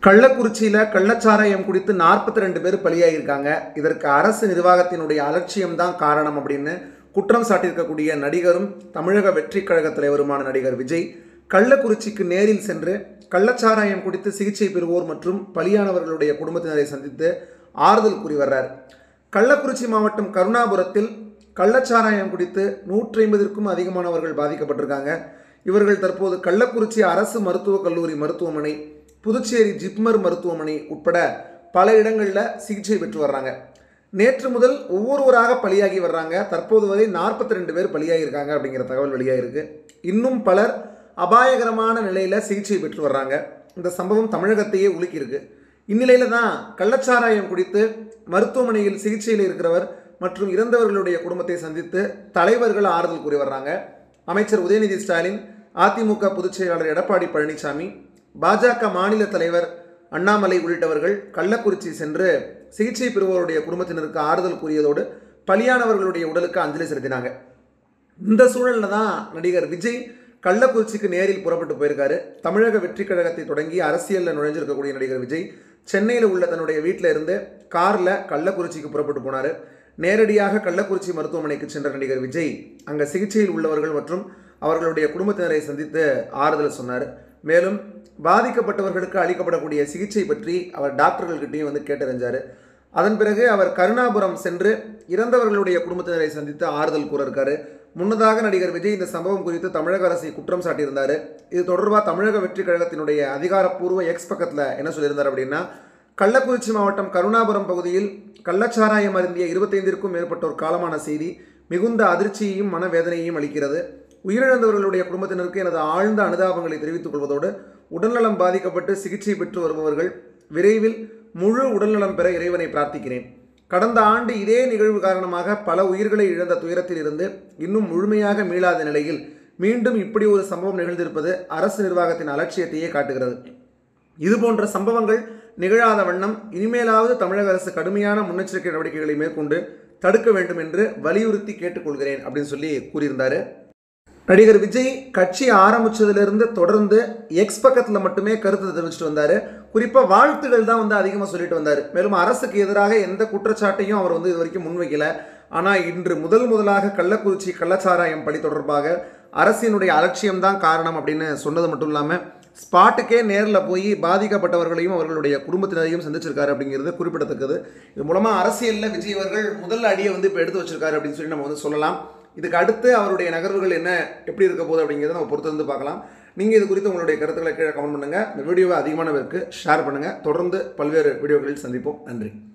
கள்ளக்குறிச்சியில் கள்ளச்சாராயம் குடித்து நாற்பத்தி ரெண்டு பேர் பலியாகியிருக்காங்க இதற்கு அரசு நிர்வாகத்தினுடைய அலட்சியம் தான் காரணம் அப்படின்னு குற்றம் சாட்டியிருக்கக்கூடிய நடிகரும் தமிழக வெற்றி கழக தலைவருமான நடிகர் விஜய் கள்ளக்குறிச்சிக்கு நேரில் சென்று கள்ளச்சாராயம் குடித்து சிகிச்சை பெறுவோர் மற்றும் பலியானவர்களுடைய குடும்பத்தினரை சந்தித்து ஆறுதல் கூறி வர்றார் கள்ளக்குறிச்சி மாவட்டம் கருணாபுரத்தில் கள்ளச்சாராயம் குடித்து நூற்றி ஐம்பதிற்கும் அதிகமானவர்கள் பாதிக்கப்பட்டிருக்காங்க இவர்கள் தற்போது கள்ளக்குறிச்சி அரசு மருத்துவக் கல்லூரி மருத்துவமனை புதுச்சேரி ஜிப்மர் மருத்துவமனை உட்பட பல இடங்களில் சிகிச்சை பெற்று வர்றாங்க நேற்று முதல் ஒவ்வொருவராக பலியாகி வர்றாங்க தற்போது வரை நாற்பத்தி ரெண்டு பேர் பலியாகியிருக்காங்க அப்படிங்கிற தகவல் வெளியாகிருக்கு இன்னும் பலர் அபாயகரமான நிலையில் சிகிச்சை பெற்று வர்றாங்க இந்த சம்பவம் தமிழகத்தையே உலுக்கியிருக்கு இந்நிலையில தான் கள்ளச்சாராயம் குடித்து மருத்துவமனையில் சிகிச்சையில் இருக்கிறவர் மற்றும் இறந்தவர்களுடைய குடும்பத்தை சந்தித்து தலைவர்கள் ஆறுதல் கூறி வர்றாங்க அமைச்சர் உதயநிதி ஸ்டாலின் அதிமுக பொதுச் செயலாளர் எடப்பாடி பழனிசாமி பாஜக மாநில தலைவர் அண்ணாமலை உள்ளிட்டவர்கள் கள்ளக்குறிச்சி சென்று சிகிச்சை பெறுவோருடைய குடும்பத்தினருக்கு ஆறுதல் கூறியதோடு பலியானவர்களுடைய உடலுக்கு அஞ்சலி செலுத்தினாங்க இந்த சூழலில் தான் நடிகர் விஜய் கள்ளக்குறிச்சிக்கு நேரில் புறப்பட்டு போயிருக்காரு தமிழக வெற்றி கழகத்தை தொடங்கி அரசியலில் நுழைஞ்சிருக்கக்கூடிய நடிகர் விஜய் சென்னையில் உள்ள தன்னுடைய வீட்டில் இருந்து காரில் கள்ளக்குறிச்சிக்கு புறப்பட்டு போனார் நேரடியாக கள்ளக்குறிச்சி மருத்துவமனைக்கு சென்ற நடிகர் விஜய் அங்கே சிகிச்சையில் உள்ளவர்கள் மற்றும் அவர்களுடைய குடும்பத்தினரை சந்தித்து ஆறுதல் சொன்னார் மேலும் பாதிக்கப்பட்டவர்களுக்கு அளிக்கப்படக்கூடிய சிகிச்சை பற்றி அவர் டாக்டர்கள்கிட்டையும் வந்து கேட்டறிஞ்சார் அதன் பிறகு அவர் கருணாபுரம் சென்று இறந்தவர்களுடைய குடும்பத்தினரை சந்தித்து ஆறுதல் கூற இருக்காரு முன்னதாக நடிகர் விஜய் இந்த சம்பவம் குறித்து தமிழக அரசை குற்றம் சாட்டியிருந்தார் இது தொடர்பாக தமிழக வெற்றி கழகத்தினுடைய அதிகாரப்பூர்வ எக்ஸ் பக்கத்தில் என்ன சொல்லியிருந்தார் அப்படின்னா கள்ளக்குறிச்சி மாவட்டம் கருணாபுரம் பகுதியில் கள்ளச்சாராயம் அருந்திய இருபத்தைந்திற்கும் மேற்பட்டோர் காலமான செய்தி மிகுந்த அதிர்ச்சியையும் மனவேதனையையும் அளிக்கிறது உயிரிழந்தவர்களுடைய குடும்பத்தினருக்கு எனது ஆழ்ந்த அனுதாபங்களை தெரிவித்துக் கொள்வதோடு உடல்நலம் பாதிக்கப்பட்டு சிகிச்சை பெற்று வருபவர்கள் விரைவில் முழு உடல்நலம் பெற இறைவனை பிரார்த்திக்கிறேன் கடந்த ஆண்டு இதே நிகழ்வு காரணமாக பல உயிர்களை இழந்த துயரத்தில் இருந்து இன்னும் முழுமையாக மீளாத நிலையில் மீண்டும் இப்படி ஒரு சம்பவம் நிகழ்ந்திருப்பது அரசு நிர்வாகத்தின் அலட்சியத்தையே காட்டுகிறது இது போன்ற சம்பவங்கள் நிகழாத வண்ணம் இனிமேலாவது தமிழக அரசு கடுமையான முன்னெச்சரிக்கை நடவடிக்கைகளை மேற்கொண்டு தடுக்க வேண்டும் என்று வலியுறுத்தி கேட்டுக்கொள்கிறேன் அப்படின்னு சொல்லி கூறியிருந்தார் நடிகர் விஜய் கட்சி ஆரம்பிச்சதிலிருந்து தொடர்ந்து எக்ஸ் பக்கத்தில் மட்டுமே கருத்து தெரிவிச்சுட்டு வந்தார் குறிப்பாக வாழ்த்துகள் தான் வந்து அதிகமாக சொல்லிட்டு வந்தார் மேலும் அரசுக்கு எதிராக எந்த குற்றச்சாட்டையும் அவர் வந்து இது வரைக்கும் முன்வைக்கல ஆனால் இன்று முதல் முதலாக கள்ளக்குறிச்சி கள்ளச்சாராயம் படி தொடர்பாக அரசினுடைய அலட்சியம் தான் காரணம் அப்படின்னு சொன்னது மட்டும் இல்லாமல் ஸ்பாட்டுக்கே நேரில் போய் பாதிக்கப்பட்டவர்களையும் அவர்களுடைய குடும்பத்தினரையும் சந்திச்சிருக்காரு அப்படிங்கிறது குறிப்பிடத்தக்கது இது மூலமாக அரசியலில் விஜய் அவர்கள் முதல் அடியை வந்து இப்போ எடுத்து வச்சிருக்காரு அப்படின்னு சொல்லி நம்ம வந்து சொல்லலாம் இதுக்கு அடுத்து அவருடைய நகர்வுகள் என்ன எப்படி இருக்க போகுது அப்படிங்கிறத நம்ம பொறுத்து வந்து பார்க்கலாம் நீங்கள் இது குறித்து உங்களுடைய கருத்துக்களை கீழே கமெண்ட் பண்ணுங்கள் இந்த வீடியோவை அதிகமான பேருக்கு ஷேர் பண்ணுங்கள் தொடர்ந்து பல்வேறு வீடியோக்களில் சந்திப்போம் நன்றி